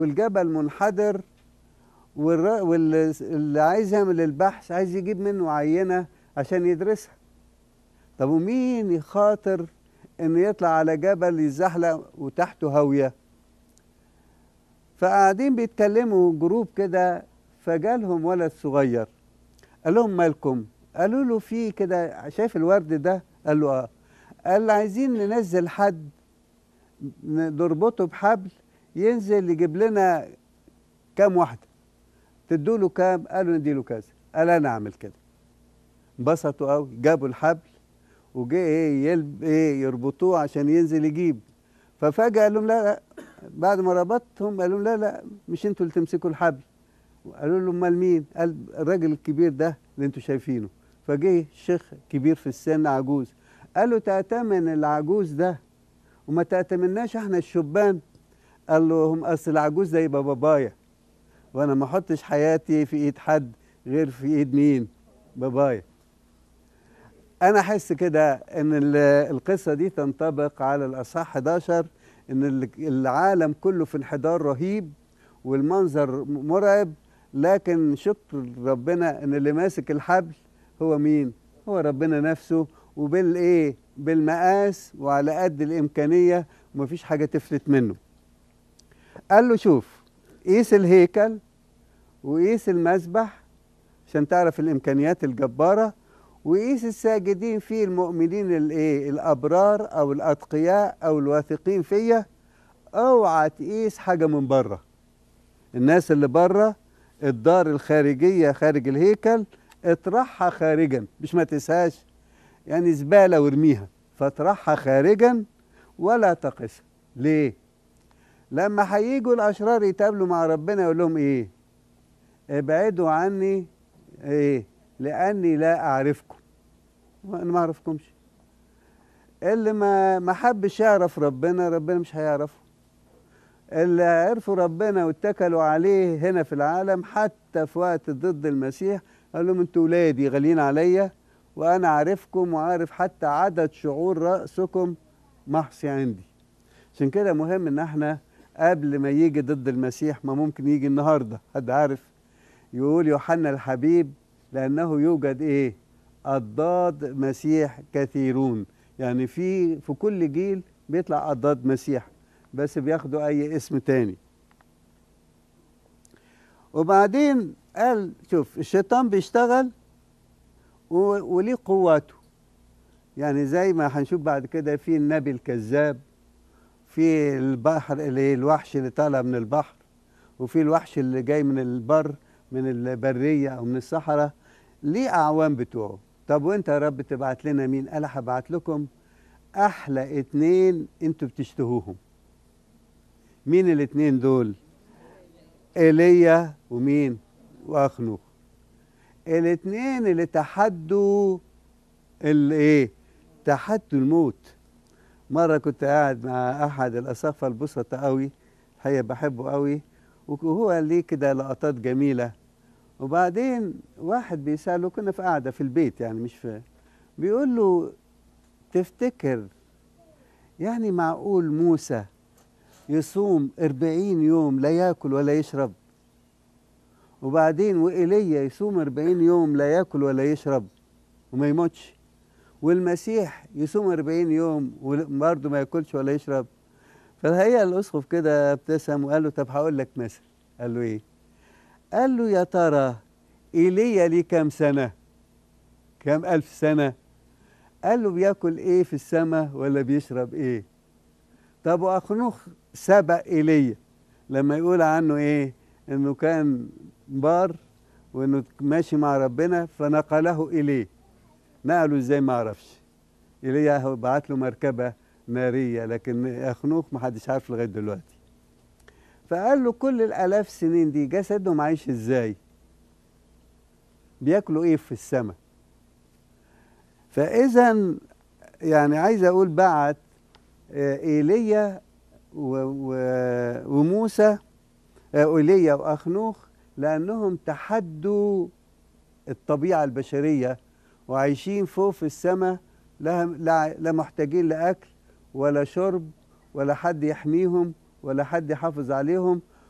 والجبل منحدر والر- واللي اللي عايز يعمل البحث عايز يجيب منه عينة عشان يدرسها طب ومين يخاطر انه يطلع على جبل يزحلق وتحته هاوية فقاعدين بيتكلموا جروب كده فجالهم ولد صغير قال لهم مالكم قالوا له في كده شايف الورد ده قال له اه قال عايزين ننزل حد نربطه بحبل ينزل يجيب لنا كام واحده تدوا له كام قالوا نديله كذا قال انا اعمل كده انبسطوا قوي جابوا الحبل وجه ايه يلب ايه يربطوه عشان ينزل يجيب ففجاه قال لهم لا لا بعد ما ربطهم قالوا لهم لا لا مش انتوا اللي تمسكوا الحبل قالوا له امال مين قال الراجل الكبير ده اللي انتوا شايفينه فجه شيخ كبير في السن عجوز قال له تأتمن العجوز ده وما تأتمناش احنا الشبان قال له هم اصل العجوز ده يبقى بابايا وانا ما احطش حياتي في ايد حد غير في ايد مين بابايا انا احس كده ان ال- القصه دي تنطبق على الاصحاح 11 ان ال- العالم كله في انحدار رهيب والمنظر مرعب لكن شكر ربنا ان اللي ماسك الحبل هو مين هو ربنا نفسه وبالايه بالمقاس وعلى قد الامكانيه ومفيش حاجه تفلت منه قال له شوف قيس الهيكل وقيس المسبح عشان تعرف الامكانيات الجباره وقيس الساجدين فيه المؤمنين الايه الابرار او الاتقياء او الواثقين فيا اوعى تقيس حاجه من بره الناس اللي بره الدار الخارجيه خارج الهيكل اطرحها خارجا مش ما تقيسهاش يعني زباله وارميها فاطرحها خارجا ولا تقسها ليه لما هيجوا الاشرار يتقابلوا مع ربنا يقول لهم ايه ابعدوا عني ايه لاني لا اعرفكم انا ما اعرفكمش اللي ما ما حبش يعرف ربنا ربنا مش هيعرفه اللي عرفوا ربنا واتكلوا عليه هنا في العالم حتى في وقت ضد المسيح قال لهم انتوا ولادي غاليين عليا وانا عارفكم وعارف حتى عدد شعور راسكم محصي عندي عشان كده مهم ان احنا قبل ما يجي ضد المسيح ما ممكن يجي النهارده حد عارف يقول يوحنا الحبيب لانه يوجد ايه اضداد مسيح كثيرون يعني في في كل جيل بيطلع اضداد مسيح بس بياخدوا اي اسم تاني وبعدين قال شوف الشيطان بيشتغل و- وليه قواته يعني زي ما هنشوف بعد كده في النبي الكذاب في البحر اللي الوحش اللي طالع من البحر وفي الوحش اللي جاي من البر من البرية أو من الصحراء ليه أعوان بتوعه طب وانت يا رب تبعت لنا مين قال هبعت لكم أحلى اتنين انتوا بتشتهوهم مين الاتنين دول ايليا ومين واخنوخ الاتنين اللي تحدوا الايه تحدوا الموت مره كنت قاعد مع احد الاساقفه البسطة قوي الحقيقه بحبه قوي وهو ليه كده لقطات جميله وبعدين واحد بيساله كنا في قاعده في البيت يعني مش في بيقول له تفتكر يعني معقول موسى يصوم أربعين يوم لا يأكل ولا يشرب وبعدين وإيليا يصوم أربعين يوم لا يأكل ولا يشرب وما يموتش والمسيح يصوم أربعين يوم وبرضه ما يأكلش ولا يشرب فالحقيقة الأسقف كده ابتسم وقال له طب هقول لك مثل قال له إيه؟ قال له يا ترى إيليا ليه كام سنة؟ كام ألف سنة؟ قال له بياكل إيه في السماء ولا بيشرب إيه؟ طب واخنوخ سبق ايليا لما يقول عنه ايه انه كان بار وانه ماشي مع ربنا فنقله اليه نقله ازاي ما اعرفش ايليا هو بعت له مركبه ناريه لكن اخنوخ ما حدش عارف لغايه دلوقتي فقال له كل الالاف سنين دي جسدهم عايش ازاي بياكلوا ايه في السماء فاذا يعني عايز اقول بعت ايليا و- و- وموسى آه، ايليا واخنوخ لانهم تحدوا الطبيعه البشريه وعايشين فوق في السماء لا لا لا محتاجين لاكل ولا شرب ولا حد يحميهم ولا حد يحافظ عليهم